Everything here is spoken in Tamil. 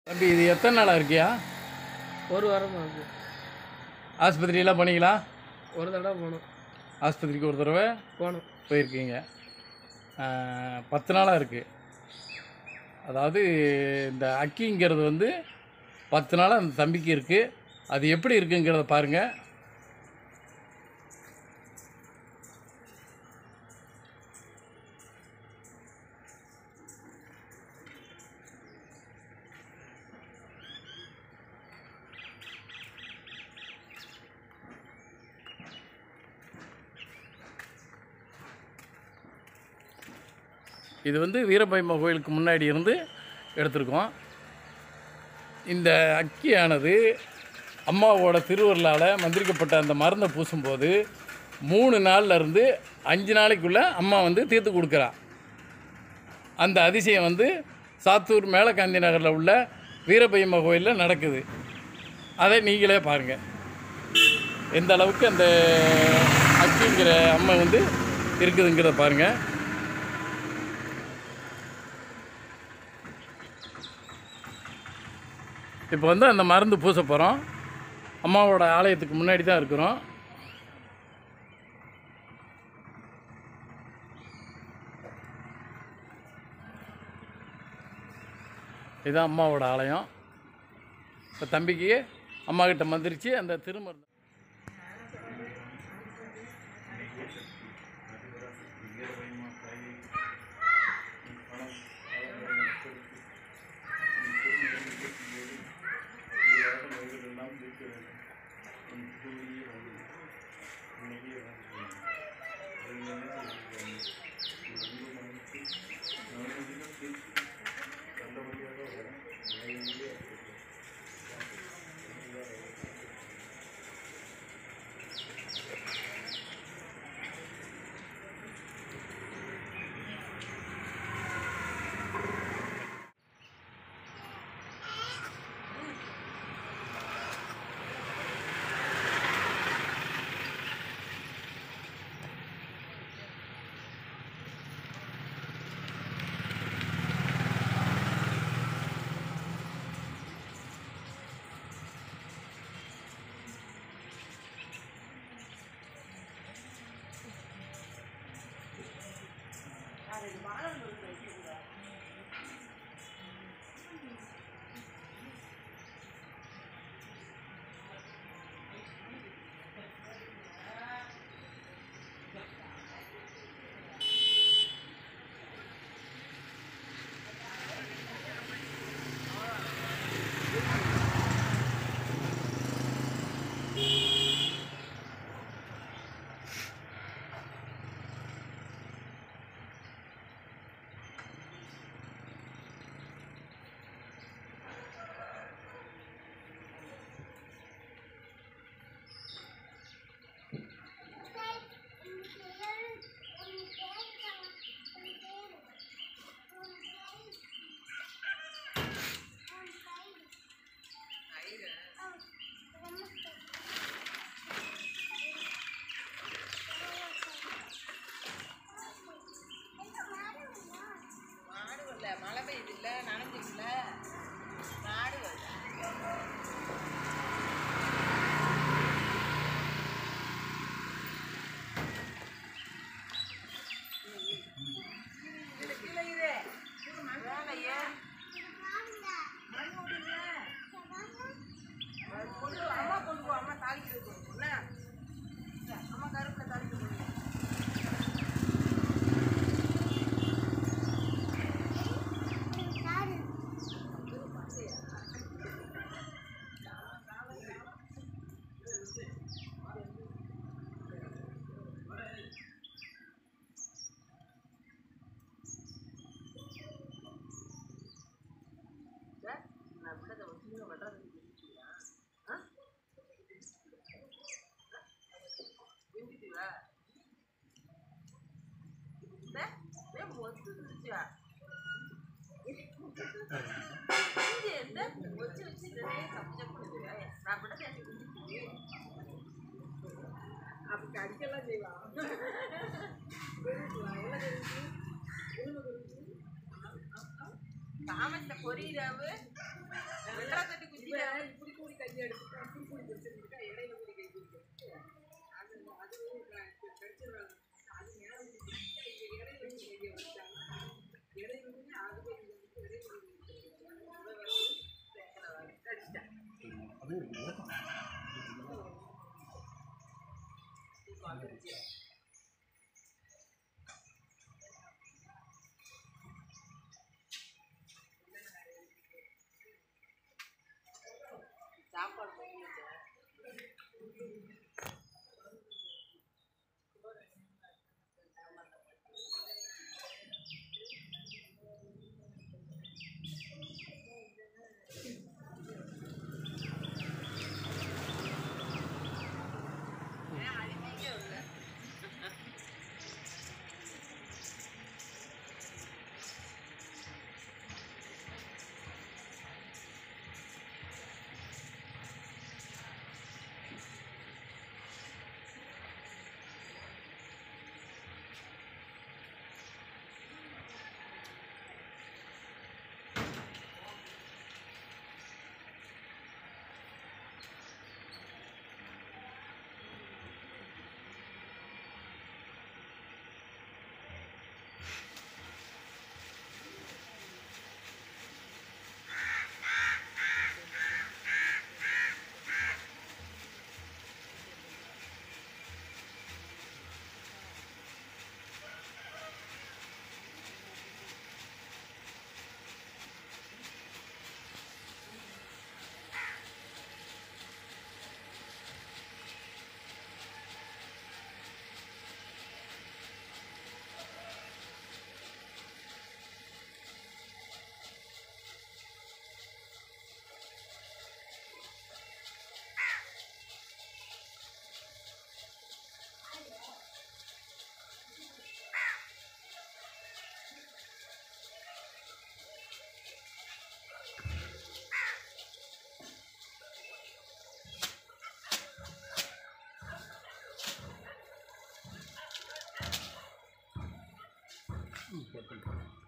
தம்பி இது எத்தனை நாளாக இருக்கியா ஒரு வாரம் ஆகுது ஆஸ்பத்திரியெல்லாம் போனீங்களா ஒரு தடவை போனோம் ஆஸ்பத்திரிக்கு ஒரு தடவை போனோம் போயிருக்கீங்க ஆ, பத்து நாளாக இருக்குது அதாவது இந்த அக்கிங்கிறது வந்து பத்து நாளாக அந்த தம்பிக்கு இருக்குது அது எப்படி இருக்குங்கிறத பாருங்கள் இது வந்து வீரபைம கோயிலுக்கு முன்னாடி இருந்து எடுத்திருக்கோம் இந்த அக்கியானது அம்மாவோட திருவருளால் மந்திரிக்கப்பட்ட அந்த மருந்தை பூசும்போது மூணு நாள்ல இருந்து அஞ்சு நாளைக்குள்ளே அம்மா வந்து தீர்த்து கொடுக்குறா அந்த அதிசயம் வந்து சாத்தூர் மேலகாந்தி நகரில் உள்ள வீரபையம்ம கோயிலில் நடக்குது அதை நீங்களே பாருங்கள் எந்த அளவுக்கு அந்த அக்கிங்கிற அம்மா வந்து இருக்குதுங்கிறத பாருங்கள் இப்போ வந்து அந்த மருந்து பூச போகிறோம் அம்மாவோட ஆலயத்துக்கு முன்னாடி தான் இருக்கிறோம் இதுதான் அம்மாவோட ஆலயம் இப்போ தம்பிக்கு அம்மா கிட்ட மந்திரிச்சு அந்த திருமருந்து மாடு வரல மழை பெய்யுது இல்ல நனைஞ்சிருக்குல மாடு வரல இது கீழே இரு. இது மண் வேலையே. மண் விடுங்க. அது கொண்டு வா, அம்மா கொண்டு போ, அம்மா தாளிக்கு கொடுக்கும். என்ன? இந்த, அம்மா கருப்புல தாளிக்கு கொடுக்கும். சார், நான் விட்டதை வச்சுங்க, வர்றது தெரிஞ்சுச்சுங்களா? ஆ? வெந்துட்டுவா? இந்த, ஏன் ஒத்துக்கிடுச்சா? இங்க எந்த ஒச்சு வச்சு இதே சப்பு சப்பு பண்ணுது. நான் விட்டதை எனக்கு தெரிஞ்சுச்சு. அப்படி அடிக்கலாம் செய்வான் தாமச பொரியராவு சாப்பாடு பண்ணி வச்சேன் ஏன் அடிமைக்கே இல்லை ம், கட் பண்ணிட்டேன்.